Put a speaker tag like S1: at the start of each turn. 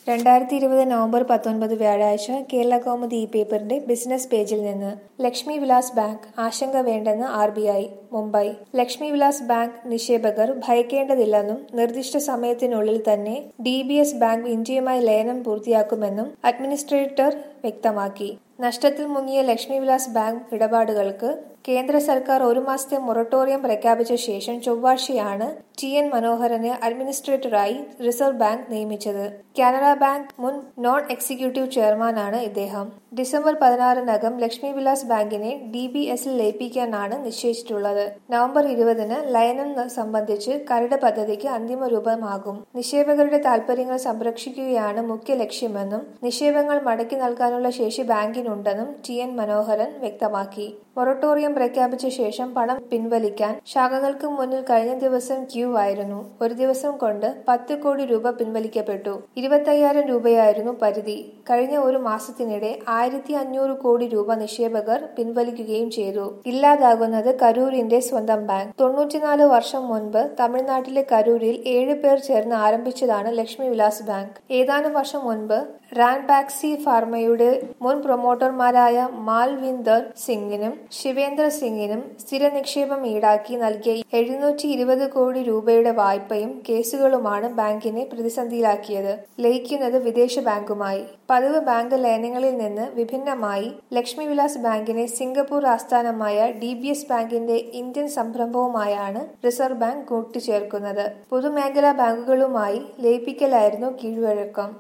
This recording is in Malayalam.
S1: രണ്ടായിരത്തി ഇരുപത് നവംബർ പത്തൊൻപത് വ്യാഴാഴ്ച കേരള കൗമുദി ഈ പേപ്പറിന്റെ ബിസിനസ് പേജിൽ നിന്ന് ലക്ഷ്മി വിലാസ് ബാങ്ക് ആശങ്ക വേണ്ടെന്ന് R B I Mumbai Lakshmi Vilas bank നിക്ഷേപകർ ഭയക്കേണ്ടതില്ലെന്നും നിർദ്ദിഷ്ട സമയത്തിനുള്ളിൽ തന്നെ ഡി ബി എസ് ബാങ്ക് ഇന്ത്യയുമായി ലയനം പൂർത്തിയാക്കുമെന്നും അഡ്മിനിസ്ട്രേറ്റർ വ്യക്തമാക്കി നഷ്ടത്തിൽ മുങ്ങിയ ലക്ഷ്മി വിലാസ് ബാങ്ക് ഇടപാടുകൾക്ക് കേന്ദ്ര സർക്കാർ ഒരു മാസത്തെ മൊറട്ടോറിയം പ്രഖ്യാപിച്ച ശേഷം ചൊവ്വാഴ്ചയാണ് ടി എൻ മനോഹരനെ അഡ്മിനിസ്ട്രേറ്ററായി റിസർവ് ബാങ്ക് നിയമിച്ചത് കാനറ ബാങ്ക് മുൻ നോൺ എക്സിക്യൂട്ടീവ് ചെയർമാനാണ് ഇദ്ദേഹം ഡിസംബർ പതിനാറിനകം ലക്ഷ്മി വിലാസ് ബാങ്കിനെ ഡി ബി എസിൽ ലയിപ്പിക്കാനാണ് നിശ്ചയിച്ചിട്ടുള്ളത് നവംബർ ഇരുപതിന് ലയനം സംബന്ധിച്ച് കരട് പദ്ധതിക്ക് അന്തിമ രൂപമാകും നിക്ഷേപകരുടെ താൽപര്യങ്ങൾ സംരക്ഷിക്കുകയാണ് മുഖ്യ ലക്ഷ്യമെന്നും നിക്ഷേപങ്ങൾ മടക്കി നൽകാനുള്ള ശേഷി ബാങ്കിനുണ്ടെന്നും ടി എൻ മനോഹരൻ വ്യക്തമാക്കി മൊറട്ടോറിയം പ്രഖ്യാപിച്ച ശേഷം പണം പിൻവലിക്കാൻ ശാഖകൾക്ക് മുന്നിൽ കഴിഞ്ഞ ദിവസം ക്യൂ ആയിരുന്നു ഒരു ദിവസം കൊണ്ട് പത്ത് കോടി രൂപ പിൻവലിക്കപ്പെട്ടു ഇരുപത്തയ്യായിരം രൂപയായിരുന്നു പരിധി കഴിഞ്ഞ ഒരു മാസത്തിനിടെ ആയിരത്തി അഞ്ഞൂറ് കോടി രൂപ നിക്ഷേപകർ പിൻവലിക്കുകയും ചെയ്തു ഇല്ലാതാകുന്നത് കരൂരിന്റെ സ്വന്തം ബാങ്ക് തൊണ്ണൂറ്റിനാല് വർഷം മുൻപ് തമിഴ്നാട്ടിലെ കരൂരിൽ ഏഴ് പേർ ചേർന്ന് ആരംഭിച്ചതാണ് ലക്ഷ്മി വിലാസ് ബാങ്ക് ഏതാനും വർഷം മുൻപ് റാൻബാക്സി ഫാർമയുടെ മുൻ പ്രൊമോട്ടർമാരായ മാൽവിന്ദർ സിംഗിനും ശിവേന്ദ്ര സിംഗിനും സ്ഥിര നിക്ഷേപം ഈടാക്കി നൽകിയ എഴുന്നൂറ്റി ഇരുപത് കോടി രൂപയുടെ വായ്പയും കേസുകളുമാണ് ബാങ്കിനെ പ്രതിസന്ധിയിലാക്കിയത് ലയിക്കുന്നത് വിദേശ ബാങ്കുമായി പതിവ് ബാങ്ക് ലയനങ്ങളിൽ നിന്ന് വിഭിന്നമായി ലക്ഷ്മി വിലാസ് ബാങ്കിനെ സിംഗപ്പൂർ ആസ്ഥാനമായ ഡി ബി എസ് ബാങ്കിന്റെ ഇന്ത്യൻ സംരംഭവുമായാണ് റിസർവ് ബാങ്ക് കൂട്ടിച്ചേർക്കുന്നത് പൊതുമേഖലാ ബാങ്കുകളുമായി ലയിപ്പിക്കലായിരുന്നു കീഴ്വഴക്കം